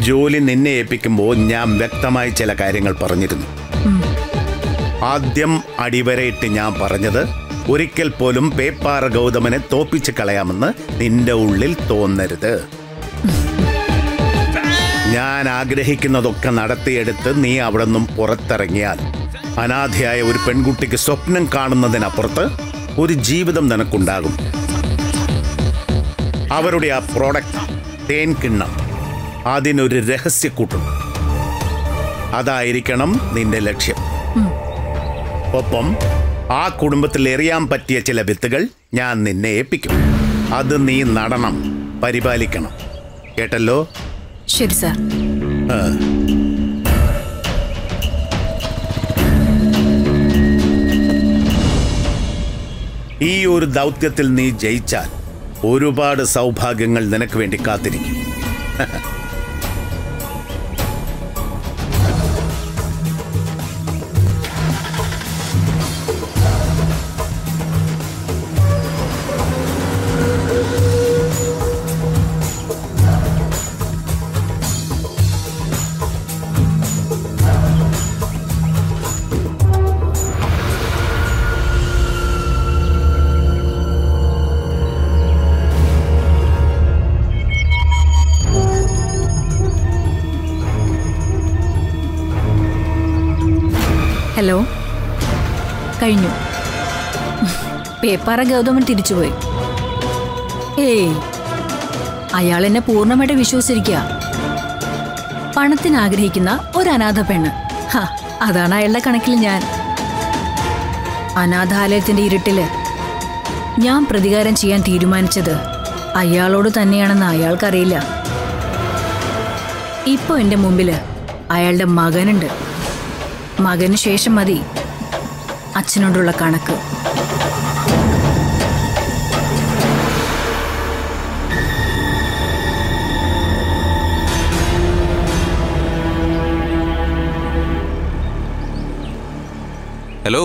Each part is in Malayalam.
ജോലി നിന്നെ ഏൽപ്പിക്കുമ്പോൾ ഞാൻ വ്യക്തമായി ചില കാര്യങ്ങൾ പറഞ്ഞിരുന്നു ആദ്യം അടിവരയിട്ട് ഞാൻ പറഞ്ഞത് ഒരിക്കൽ പോലും പേപ്പാറ ഗൗതമനെ തോപ്പിച്ച് കളയാമെന്ന് നിന്റെ ഉള്ളിൽ തോന്നരുത് ഞാൻ ആഗ്രഹിക്കുന്നതൊക്കെ നടത്തിയെടുത്ത് നീ അവിടെ നിന്നും പുറത്തിറങ്ങിയാൽ അനാഥയായ ഒരു പെൺകുട്ടിക്ക് സ്വപ്നം കാണുന്നതിനപ്പുറത്ത് ഒരു ജീവിതം നിനക്കുണ്ടാകും അവരുടെ ആ പ്രോഡക്റ്റ് തേൻ കിണ്ണം അതിനൊരു രഹസ്യക്കൂട്ടുണ്ട് അതായിരിക്കണം നിന്റെ ലക്ഷ്യം ഒപ്പം ആ കുടുംബത്തിൽ എറിയാൻ പറ്റിയ ചില വിത്തുകൾ ഞാൻ നിന്നെ ഏൽപ്പിക്കും അത് നീ നടണം പരിപാലിക്കണം കേട്ടല്ലോ ശരി സാർ ഈ ഒരു ദൗത്യത്തിൽ നീ ജയിച്ചാൽ ഒരുപാട് സൗഭാഗ്യങ്ങൾ നിനക്ക് വേണ്ടി കാത്തിരിക്കും ഹലോ കഴിഞ്ഞു പേപ്പാറ ഗൗതമൻ തിരിച്ചുപോയി ഏയ് അയാൾ എന്നെ പൂർണ്ണമായിട്ട് വിശ്വസിച്ചിരിക്കുക പണത്തിന് ആഗ്രഹിക്കുന്ന ഒരു അനാഥ പെണ്ണ് ഹ, അതാണ് അയാളുടെ കണക്കിൽ ഞാൻ അനാഥാലയത്തിന്റെ ഇരുട്ടില് ഞാൻ പ്രതികാരം ചെയ്യാൻ തീരുമാനിച്ചത് അയാളോട് തന്നെയാണെന്ന് അയാൾക്കറിയില്ല ഇപ്പൊ എന്റെ മുമ്പില് അയാളുടെ മകനുണ്ട് മകന് ശേഷം മതി അച്ഛനോടുള്ള കണക്ക് ഹലോ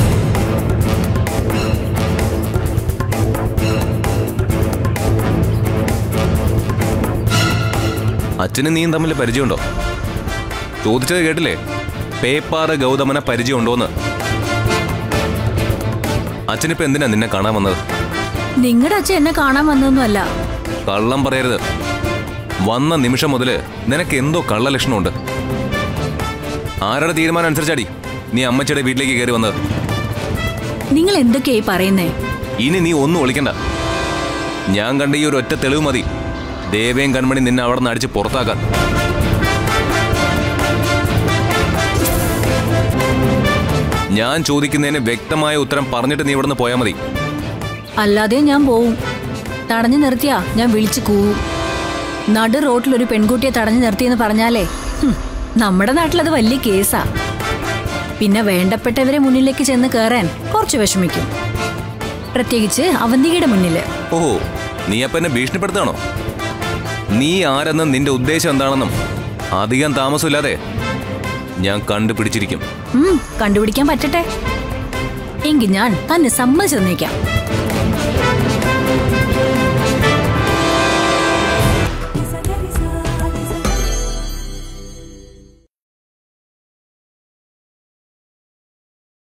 അച്ഛനും നീയും തമ്മിൽ പരിചയമുണ്ടോ ചോദിച്ചത് കേട്ടില്ലേ പേപ്പാറ ഗൗതമനെ പരിചയമുണ്ടോന്ന് അച്ഛനിപ്പോ എന്തിനാ നിന്നെ കാണാൻ വന്നത് നിങ്ങളുടെ അച്ഛൻ എന്നെ കാണാൻ വന്നൊന്നുമല്ല കള്ളം പറയരുത് വന്ന നിമിഷം മുതല് നിനക്ക് എന്തോ കള്ള ലക്ഷണമുണ്ട് ആരുടെ തീരുമാനം അനുസരിച്ചാടി നീ അമ്മച്ചിയുടെ വീട്ടിലേക്ക് കയറി വന്നത് നിങ്ങൾ എന്തൊക്കെയായി പറയുന്നേ ഇനി നീ ഒന്നും ഒളിക്കണ്ട ഞാൻ കണ്ട ഈ ഒരു ഒറ്റ തെളിവ് മതി ദേവേം കൺമണി നിന്നെ അവിടെ നിന്ന് അടിച്ച് പുറത്താക്കാൻ ഞാൻ ചോദിക്കുന്നതിന് വ്യക്തമായ ഉത്തരം പറഞ്ഞിട്ട് നീ ഇവിടുന്ന് പോയാൽ മതി അല്ലാതെ ഞാൻ പോവും തടഞ്ഞു നിർത്തിയാ ഞാൻ വിളിച്ചു കൂവും നടു റോട്ടിൽ ഒരു പെൺകുട്ടിയെ തടഞ്ഞു നിർത്തിയെന്ന് പറഞ്ഞാലേ ഹും, നമ്മുടെ നാട്ടിലത് വലിയ കേസാ പിന്നെ വേണ്ടപ്പെട്ടവരെ മുന്നിലേക്ക് ചെന്ന് കയറാൻ കുറച്ച് വിഷമിക്കും പ്രത്യേകിച്ച് അവന്തികയുടെ മുന്നില് ഓഹോ നീ അപ്പൊ എന്നെ ഭീഷണിപ്പെടുത്താണോ നീ ആരെന്നും നിന്റെ ഉദ്ദേശം എന്താണെന്നും അധികം താമസമില്ലാതെ ഞാൻ കണ്ടുപിടിച്ചിരിക്കും ഉം, കണ്ടുപിടിക്കാൻ പറ്റട്ടെ എങ്കിൽ ഞാൻ തന്നെ സമ്മതിച്ചു തന്നേക്കാം